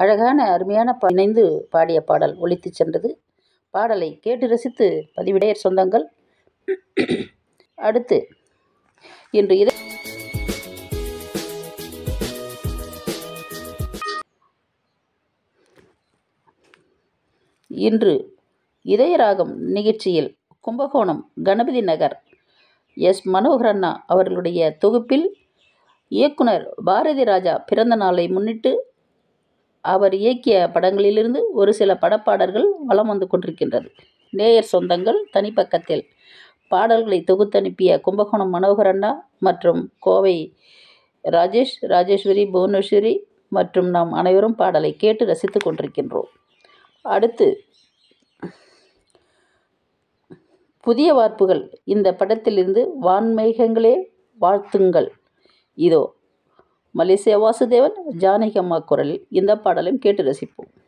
அழகான அருமையான ப- இணைந்து பாடிய பாடல் ஒலித்துச் சென்றது பாடலை கேட்டு ரசித்து பதிவிடையர் சொந்தங்கள் அடுத்து இன்று இதை இன்று இதயராகம் நிகழ்ச்சியில் கும்பகோணம் கணபதி நகர் எஸ் மனோகரண்ணா அவர்களுடைய தொகுப்பில் இயக்குனர் பாரதி ராஜா பிறந்த நாளை முன்னிட்டு அவர் இயக்கிய படங்களிலிருந்து ஒரு சில படப்பாடல்கள் வலம் வந்து கொண்டிருக்கின்றது நேயர் சொந்தங்கள் தனிப்பக்கத்தில் பாடல்களை தொகுத்தனுப்பிய கும்பகோணம் மனோகரண்ணா மற்றும் கோவை ராஜேஷ் ராஜேஸ்வரி புவனேஸ்வரி மற்றும் நாம் அனைவரும் பாடலை கேட்டு ரசித்துக் கொண்டிருக்கின்றோம் அடுத்து புதிய வார்ப்புகள் இந்த படத்திலிருந்து வான்மேகங்களே வாழ்த்துங்கள் இதோ மலேசியா வாசுதேவன் ஜானகி அம்மா குரலில் இந்த பாடலையும் கேட்டு ரசிப்போம்